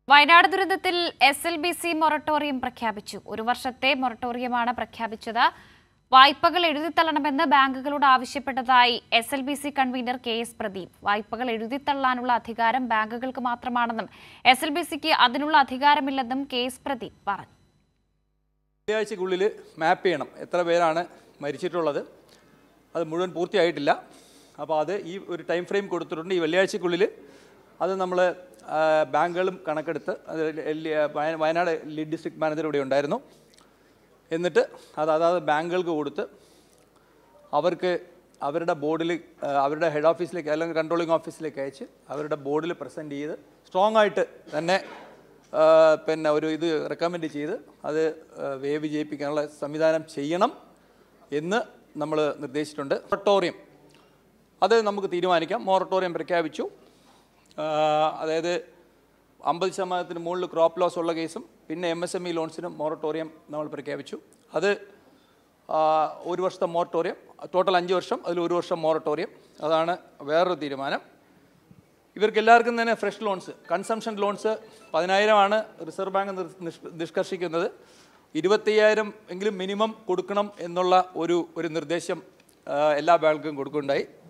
വയനാട് ദുരന്തത്തിൽ S L B C moratorium പ്രഖ്യാപിച്ചു ഒരു വർഷത്തെ മൊറട്ടോറിയമാണ് പ്രഖ്യാപിച്ചത് വായ്പകൾ എഴുതിത്തള്ളണമെന്ന് ബാങ്കുകളോട് ആവശ്യപ്പെട്ടതായി S L B C convener K S Pradeep വായ്പകൾ എഴുതിത്തള്ളാനുള്ള അധികാരം ബാങ്കുകൾക്ക് മാത്രമാണെന്നും എസ് എൽ ബി സിക്ക് അതിനുള്ള അധികാരമില്ലെന്നും കെ എസ് പ്രദീപ് പറഞ്ഞു വെള്ളിയാഴ്ചക്കുള്ളിൽ മാപ്പ് ചെയ്യണം എത്ര പേരാണ് മരിച്ചിട്ടുള്ളത് അത് മുഴുവൻ പൂർത്തിയായിട്ടില്ല അപ്പോൾ അത് ഈ ഒരു ടൈം ഫ്രെയിം കൊടുത്തിട്ടുണ്ട് ഈ വെള്ളിയാഴ്ചക്കുള്ളിൽ അത് നമ്മൾ ബാങ്കുകളും കണക്കെടുത്ത് അത് എൽ- വയ- വയനാട് ലീഡ് ഡിസ്ട്രിക്ട് മാനേജർ ഇവിടെ ഉണ്ടായിരുന്നു എന്നിട്ട് അത് അതാത് ബാങ്കുകൾക്ക് കൊടുത്ത് അവർക്ക് അവരുടെ ബോർഡിൽ അവരുടെ ഹെഡ് ഓഫീസിലേക്ക് അല്ലെങ്കിൽ കൺട്രോളിംഗ് ഓഫീസിലേക്ക് അയച്ച് അവരുടെ ബോർഡിൽ പ്രസൻറ്റ് ചെയ്ത് സ്ട്രോങ് ആയിട്ട് തന്നെ ആ, പിന്നെ ഒരു ഇത് റെക്കമെൻഡ് ചെയ്ത് അത് ആ, വേവ് വിജയിപ്പിക്കാനുള്ള സംവിധാനം ചെയ്യണം എന്ന് നമ്മൾ നിർദ്ദേശിച്ചിട്ടുണ്ട് മൊറട്ടോറിയം അത് നമുക്ക് തീരുമാനിക്കാം മൊറട്ടോറിയം പ്രഖ്യാപിച്ചു ആ, അതായത് അമ്പത് ശതമാനത്തിന് മുകളിൽ ക്രോപ്പ് ലോസ് ഉള്ള കേസും പിന്നെ എം എസ് എം ഇ ലോൺസിനും മൊറട്ടോറിയം നമ്മൾ പ്രഖ്യാപിച്ചു അത് ആ, ഒരു വർഷത്തെ മൊറട്ടോറിയം ടോട്ടൽ അഞ്ച് വർഷം അതിൽ ഒരു വർഷം മൊറട്ടോറിയം അതാണ് വേറൊരു തീരുമാനം ഇവർക്ക് എല്ലാവർക്കും തന്നെ ഫ്രഷ് ലോൺസ് കൺസംഷൻ ലോൺസ് പതിനായിരമാണ് റിസർവ് ബാങ്ക് നിർ- നിഷ്- നിഷ്കർഷിക്കുന്നത് ഇരുപത്തയ്യായിരം എങ്കിലും മിനിമം കൊടുക്കണം എന്നുള്ള ഒരു ഒരു നിർദ്ദേശം ആ, എല്ലാ ബാങ്കും കൊടുക്കുകയുണ്ടായി